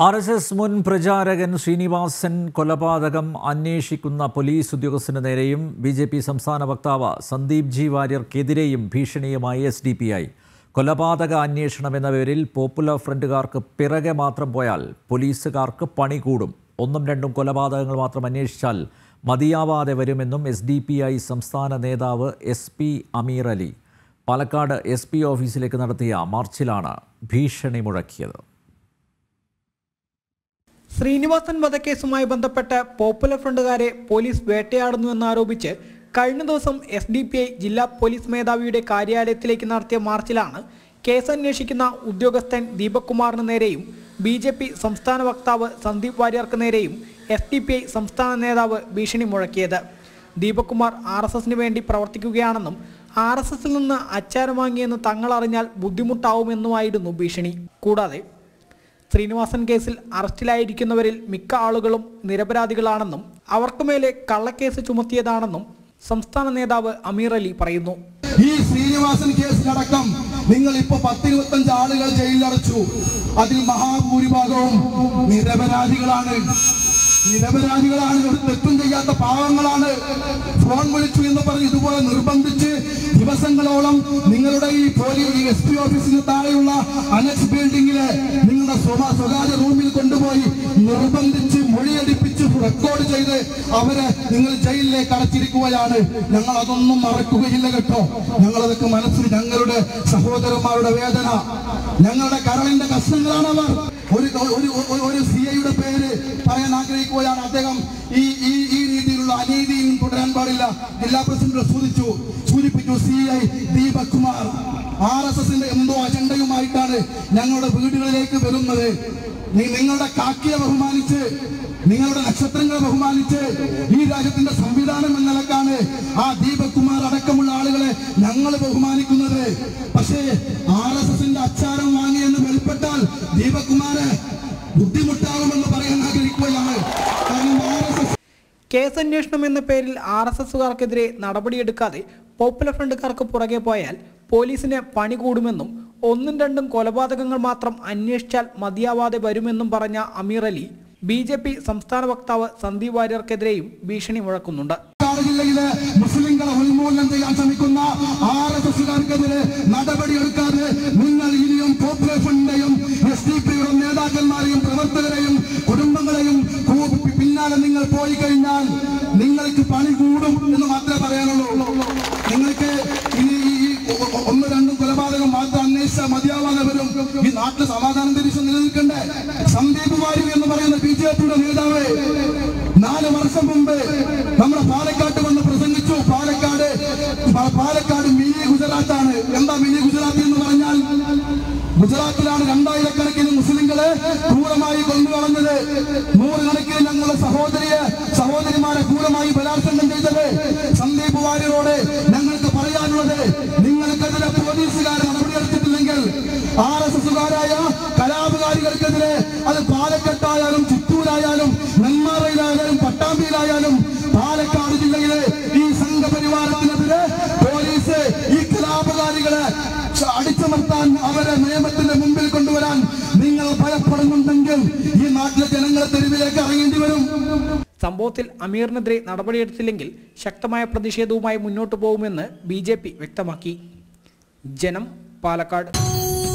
R S S മുൻ പ്രചാരകൻ ശ്രീനിവാസൻ കൊലപാതകം അന്വേഷിക്കുന്ന പോലീസ് ഉദ്യോഗസ്ഥന് നേരെയും ബി ജെ പി സംസ്ഥാന വക്താവ് സന്ദീപ് ജി വാര്യർക്കെതിരെയും ഭീഷണിയുമായി എസ് ഡി പി ഐ കൊലപാതക അന്വേഷണം എന്ന പേരിൽ പോപ്പുലർ ഫ്രണ്ടുകാർക്ക് പിറകെ മാത്രം പോയാൽ പോലീസുകാർക്ക് പണി കൂടും ഒന്നും രണ്ടും കൊലപാതകങ്ങൾ മാത്രം അന്വേഷിച്ചാൽ മതിയാവാതെ വരുമെന്നും എസ് ഡി പി ഐ സംസ്ഥാന നേതാവ് S P Ameer Ali Palakkad S P ഓഫീസിലേക്ക് നടത്തിയ മാർച്ചിലാണ് ഭീഷണി മുഴക്കിയത് ശ്രീനിവാസൻ വധക്കേസുമായി ബന്ധപ്പെട്ട് പോപ്പുലർ ഫ്രണ്ടുകാരെ പോലീസ് വേട്ടയാടുന്നുവെന്നാരോപിച്ച് കഴിഞ്ഞ ദിവസം എസ് ഡി പി ഐ ജില്ലാ പോലീസ് മേധാവിയുടെ കാര്യാലയത്തിലേക്ക് നടത്തിയ മാർച്ചിലാണ് കേസ് അന്വേഷിക്കുന്ന ഉദ്യോഗസ്ഥൻ ദീപക് കുമാറിന് നേരെയും ബി ജെ പി സംസ്ഥാന വക്താവ് സന്ദീപ് വാര്യർക്ക് നേരെയും എസ് ഡി പി ഐ സംസ്ഥാന നേതാവ് ഭീഷണി മുഴക്കിയത് ദീപക് കുമാർ ആർ എസ് എസിന് വേണ്ടി പ്രവർത്തിക്കുകയാണെന്നും ആർ എസ് എസിൽ നിന്ന് അച്ചാരം വാങ്ങിയെന്ന് തങ്ങൾ അറിഞ്ഞാൽ ബുദ്ധിമുട്ടാവുമെന്നുമായിരുന്നു ഭീഷണി കൂടാതെ ശ്രീനിവാസൻ കേസിൽ അറസ്റ്റിലായിരിക്കുന്നവരിൽ മിക്ക ആളുകളും നിരപരാധികളാണെന്നും അവർക്കുമേലെ കള്ളക്കേസ് ചുമത്തിയതാണെന്നും സംസ്ഥാന നേതാവ് അമീർ അലി പറയുന്നു ഈ ശ്രീനിവാസൻ കേസിലടക്കം നിങ്ങൾ ഇപ്പൊ പത്തിരുപത്തഞ്ച് ആളുകൾ ജയിലിലടച്ചു അതിൽ മഹാഭൂരിഭാഗവും നിരപരാധികളാണ് നിരപരാധികളാണ് ഒരു തെറ്റും ചെയ്യാത്ത പാവങ്ങളാണ് ഫോൺ വിളിച്ചു എന്ന് പറഞ്ഞ് ഇതുപോലെ നിർബന്ധിച്ച് ദിവസങ്ങളോളം നിങ്ങളുടെ ഈ പോലീസ് ഈ എസ് പി ഓഫീസിന് താഴെയുള്ള അനക്സ് ബിൽഡിംഗിലെ നിങ്ങളുടെ സ്വകാ സ്വകാര്യ റൂമിൽ കൊണ്ടുപോയി നിർബന്ധിച്ച് മൊഴിയടിപ്പിച്ച് റെക്കോർഡ് ചെയ്ത് അവരെ നിങ്ങൾ ജയിലിലേക്ക് അടച്ചിരിക്കുകയാണ് ഞങ്ങൾ അതൊന്നും മറക്കുകയില്ല കേട്ടോ ഞങ്ങളതൊക്കെ മനസ്സിൽ ഞങ്ങളുടെ സഹോദരന്മാരുടെ വേദന ഞങ്ങളുടെ കരളിന്റെ കഷ്ണങ്ങളാണ് അവർ ഒരു ഒരു ഒരു- ഒരു സി ഐയുടെ പേര് പറയാൻ ആഗ്രഹിക്കുകയാണ് അദ്ദേഹം ഈ ഈ ഈ രീതിയിലുള്ള അനീതിയും തുടരാൻ പാടില്ല ജില്ലാ പ്രസിഡന്റ് സൂചിച്ചു സൂചിപ്പിച്ചു C I Deepak Kumar R S എസിന്റെ എന്തോ അജണ്ടയുമായിട്ടാണ് ഞങ്ങളുടെ വീടുകളിലേക്ക് വരുന്നത് നി- നിങ്ങളുടെ കാക്കിയെ ബഹുമാനിച്ച് നിങ്ങളുടെ നക്ഷത്രങ്ങളെ ബഹുമാനിച്ച് ഈ രാജ്യത്തിന്റെ സംവിധാനം എന്ന നിലക്കാണ് ആ ദീപക് കുമാർ അടക്കമുള്ള ആളുകളെ ഞങ്ങൾ ബഹുമാനിക്കുന്നത് പക്ഷേ ആർ എസ് എസിന്റെ അച്ചാരം വാങ്ങിയെന്ന് വെളിപ്പെട്ടാൽ ദീപക് കുമാര് ബുദ്ധിമുട്ടാകുമെന്ന് പറയാൻ ആഗ്രഹിക്കുകയാണ് കാരണം ആർ എസ് എസ് കേസ് അന്വേഷണം എന്ന പേരിൽ ആർ എസ് എസുകാർക്കെതിരെ നടപടിയെടുക്കാതെ പോപ്പുലർ ഫ്രണ്ടുകാർക്ക് പുറകെ പോയാൽ പോലീസിന് പണി കൂടുമെന്നും ഒന്നും രണ്ടും കൊലപാതകങ്ങൾ മാത്രം അന്വേഷിച്ചാൽ മതിയാവാതെ വരുമെന്നും പറഞ്ഞ Ameer Ali B J P സംസ്ഥാന വക്താവ് സന്ദീപ് വാര്യർക്കെതിരെയും ഭീഷണി മുഴക്കുന്നുണ്ട് പാലക്കാട് ജില്ലയിലെ മുസ്ലിങ്ങളെ ഉന്മൂലനം ചെയ്യാൻ ശ്രമിക്കുന്ന ആർ എസ് എസുകാർക്കെതിരെ നടപടിയെടുക്കാതെ നിങ്ങൾ ഇനിയും പോപ്പുലർ ഫ്രണ്ടിന്റെയും എസ് ഡി പിയുടെ നേതാക്കന്മാരെയും പ്രവർത്തകരെയും കുടുംബങ്ങളെയും കൂ- പിന്നാലെ നിങ്ങൾ പോയി കഴിഞ്ഞാൽ നിങ്ങൾക്ക് പണി കൂടും എന്ന് മാത്രമേ പറയാനുള്ളൂ നിങ്ങൾക്ക് ഇനി ഈ ഒ- ഒ- ഒന്ന് രണ്ടും കൊലപാതകം മാത്രം അന്വേഷിച്ചാൽ മതിയാവാതെ വരും ഈ നാട്ടിൽ സമാധാനം തിരിച്ചു നിലനിൽക്കണ്ടേ സന്ദീപ് വാര്യർ എന്ന് പറയുന്ന ബി ജെ പിയുടെ നേതാവ് നാല് വർഷം മുമ്പ് നമ്മുടെ പാലക്കാട്ട് വന്ന് പ്രസംഗിച്ചു പാലക്കാട് പ- പാലക്കാട് മിനി ഗുജറാത്താണ് എന്താ മിനി ഗുജറാത്ത് എന്ന് പറഞ്ഞാൽ ഗുജറാത്തിലാണ് രണ്ടായിരക്കണക്കിന് മുസ്ലിങ്ങളെ ക്രൂരമായി കൊന്നുകളഞ്ഞത് നൂറുകണക്കിന് ഞങ്ങളുടെ സഹോദരിയെ സഹോദരിമാരെ ക്രൂരമായി ബലാത്സംഗം ചെയ്തത് സന്ദീപ് വാര്യരോട് ഞങ്ങൾക്ക് പറയാനുള്ളത് നിങ്ങൾക്കെതിരെ പോലീസുകാർ നടപടിയെടുത്തിട്ടില്ലെങ്കിൽ ആർ എസ് എസുകാരായ കലാപകാരികൾക്കെതിരെ അത് പാലക്കെട്ടായാലും ചിത്തൂരായാലും നെന്മാറയിലായാലും പട്ടാമ്പിയിലായാലും പാലക്കാട് ജില്ലയിലെ ഈ സംഘപരിവാരത്തിനെതിരെ പോലീസ് ഈ കലാപകാരികളെ അടിച്ചമർത്താൻ അവരെ നിയമത്തിന്റെ മുമ്പിൽ കൊണ്ടുവരാൻ നിങ്ങൾ ഭയപ്പെടുന്നുണ്ടെങ്കിൽ ഈ നാട്ടിലെ ജനങ്ങളെ തെരുവിലേക്ക് ഇറങ്ങേണ്ടി വരും സംഭവത്തിൽ അമീറിനെതിരെ നടപടിയെടുത്തില്ലെങ്കിൽ ശക്തമായ പ്രതിഷേധവുമായി മുന്നോട്ടു പോകുമെന്ന് ബി വ്യക്തമാക്കി ജനം പാലക്കാട്